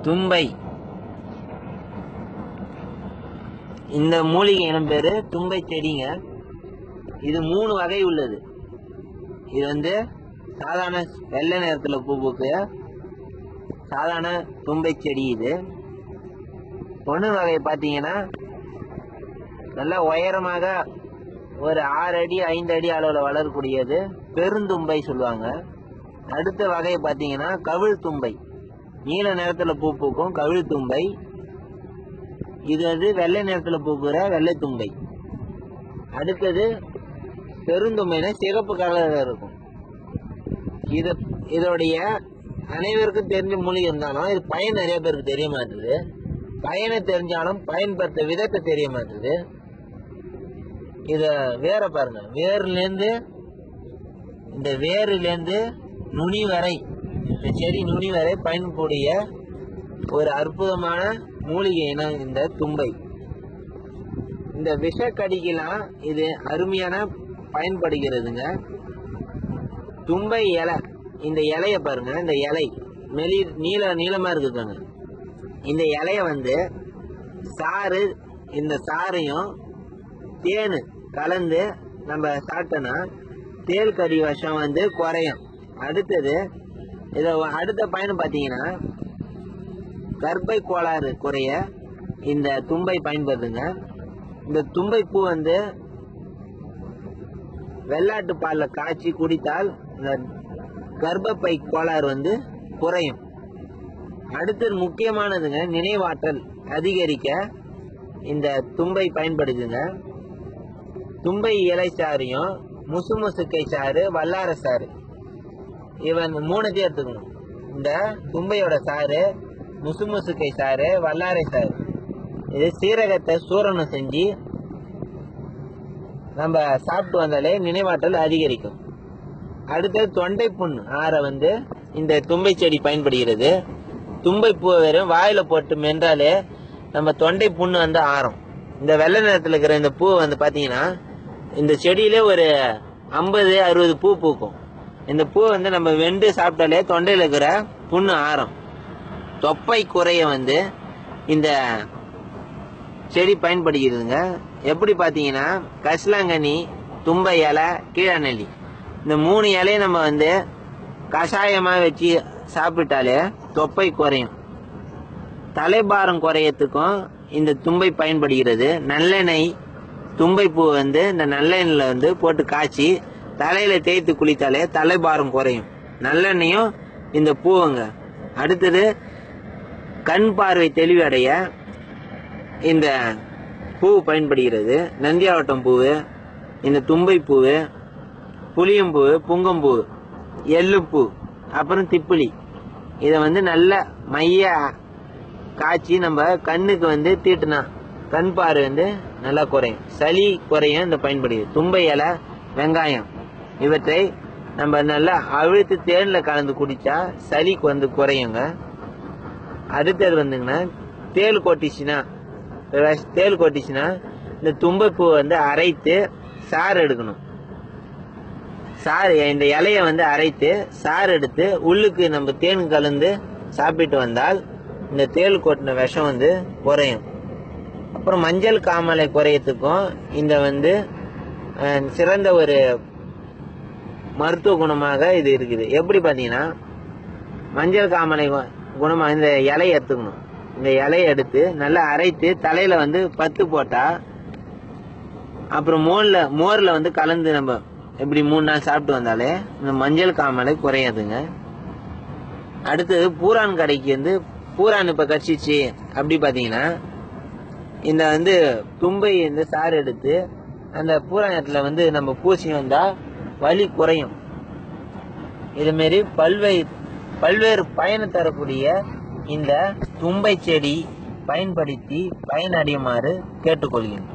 தும்பை இந்த மூலிகை இனம் பேரு தும்பை செடிங்க இது மூணு வகை உள்ளது இது வந்து சாதாரண வெள்ளை நேரத்துல பூ பூக்கு சாதாரண தும்பை செடி இது பொண்ணு வகை பார்த்தீங்கன்னா நல்ல உயரமாக ஒரு ஆறு அடி ஐந்து அடி அளவில் வளரக்கூடியது பெருந்தும்பை சொல்லுவாங்க அடுத்த வகை பார்த்தீங்கன்னா கவிழ் தும்பை நீல நிறத்தில் பூ பூக்கும் கவிழ் தும்பை இது வந்து வெள்ளை நிறத்தில் பூக்குற வெள்ளை தும்பை அடுத்தது பெருந்தும்பைனா சிகப்பு கலரில் இருக்கும் இது இதோடைய அனைவருக்கும் தெரிஞ்ச மூலிகை இருந்தாலும் இது பயன் நிறைய பேருக்கு தெரிய மாட்டுது பயனை தெரிஞ்சாலும் பயன்படுத்த விதத்தை தெரிய மாட்டுது இத வேற பாருங்க வேர்லேருந்து இந்த வேர்லேருந்து நுனி வரை இந்த செடி நுனி வரை பயன்படக்கூடிய ஒரு அற்புதமான மூலிகை இனம் இந்த தும்பை இந்த விஷக்கடிக்கெல்லாம் இது அருமையான பயன்படுகிறதுங்க தும்பை இலை இந்த இலைய பாருங்க இந்த இலை மெலி நீல நீளமா இருக்குதுங்க இந்த இலைய வந்து சாறு இந்த சாறையும் தேனு கலந்து நம்ம சாப்பிட்டோன்னா தேல் கடி விஷம் வந்து குறையும் அடுத்தது இதை அடுத்த பயணம் பார்த்தீங்கன்னா கர்ப்பை கோளாறு குறைய இந்த தும்பை பயன்படுதுங்க இந்த தும்பை பூ வந்து வெள்ளாட்டு பால்ல காய்ச்சி குடித்தால் இந்த கர்ப்பப்பை கோளாறு வந்து குறையும் அடுத்தது முக்கியமானதுங்க நினைவாற்றல் அதிகரிக்க இந்த தும்பை பயன்படுதுங்க தும்பை இலை சாறையும் முசு முசுக்கை சாறு வல்லார சாறு இவன் மூணுத்தையும் எடுத்துக்கணும் இந்த தும்பையோட சாறு முசு முசுக்கை சாறு வல்லாரை சாறு இது சீரகத்தை சூரணம் செஞ்சு நம்ம சாப்பிட்டு வந்தாலே நினைவாற்றல் அதிகரிக்கும் அடுத்தது தொண்டை புண் ஆற வந்து இந்த தும்பை செடி பயன்படுகிறது தும்பை பூவை வெறும் வாயில போட்டு மென்றாலே நம்ம தொண்டை புண்ணு வந்து ஆறும் இந்த வெள்ளை நிறத்துல இருக்கிற இந்த பூ வந்து பாத்தீங்கன்னா இந்த செடியிலே ஒரு ஐம்பது அறுபது பூ பூக்கும் இந்த பூ வந்து நம்ம வெண்டு சாப்பிட்டாலே தொண்டையில இருக்கிற புண்ணு ஆறும் தொப்பை குறைய வந்து இந்த செடி பயன்படுகிறதுங்க எப்படி பார்த்தீங்கன்னா கசலாங்கண்ணி தும்பை இலை கீழநெல்லி இந்த மூணு இலையை நம்ம வந்து கஷாயமாக வச்சு சாப்பிட்டாலே தொப்பை குறையும் தலைபாரம் குறையத்துக்கும் இந்த தும்பை பயன்படுகிறது நல்லெண்ணெய் தும்பை பூ வந்து இந்த நல்லெண்ணெயில் வந்து போட்டு காய்ச்சி தலையில தேய்த்து குளித்தாலே தலைபாரம் குறையும் நல்லெண்ணெயும் இந்த பூவுங்க அடுத்தது கண் பார்வை தெளிவடைய இந்த பூ பயன்படுகிறது நந்தியாவட்டம் பூவு இந்த தும்பை பூவு புளியம்பூ புங்கம்பூ எள்ளுப்பூ அப்புறம் திப்பிலி இதை வந்து நல்ல மைய காய்ச்சி நம்ம கண்ணுக்கு வந்து தீட்டுனா கண் பார்வை வந்து நல்லா குறையும் சளி குறையும் இந்த பயன்படுகிறது தும்பை இலை வெங்காயம் இவற்றை நம்ம நல்லா அழுத்து தேன்ல கலந்து குடிச்சா சளிக்கு வந்து குறையுங்க அடுத்தது வந்துங்கன்னா தேள் கொட்டிச்சுன்னா விஷ- தேள் கொட்டிச்சுன்னா இந்த தும்பைப்பூ வந்து அரைத்து சாறு எடுக்கணும் சாறு இந்த இலைய வந்து அரைத்து சாறு எடுத்து உள்ளுக்கு நம்ம தேன் கலந்து சாப்பிட்டு வந்தால் இந்த தேள் கொட்டின விஷம் வந்து குறையும் அப்புறம் மஞ்சள் காமலை குறையத்துக்கும் இந்த வந்து அஹ், சிறந்த ஒரு மருத்துவ குணமாக இது இருக்குது எப்படி பார்த்தீங்கன்னா மஞ்சள் காமலை கு- குணமா இந்த இலையை எடுத்துக்கணும் இந்த இலையை எடுத்து நல்லா அரைத்து தலையில வந்து பத்து போட்டா அப்புறம் மோர்ல மோர்ல வந்து கலந்து நம்ம இப்படி மூணு நாள் சாப்பிட்டு வந்தாலே இந்த மஞ்சள் காமலை குறையாதுங்க அடுத்தது பூரான் கடைக்கு வந்து பூரான் இப்ப கடிச்சிச்சு அப்படி பாத்தீங்கன்னா இந்த வந்து தும்பை இந்த சாறு எடுத்து அந்த பூராணத்துல வந்து நம்ம பூசி வந்தா வலி குறையும் இது மாரி பல்வேறு பல்வேறு பயனை தரக்கூடிய இந்த தும்பை செடி பயன்படுத்தி பயனடையுமாறு கேட்டுக்கொள்கிறேன்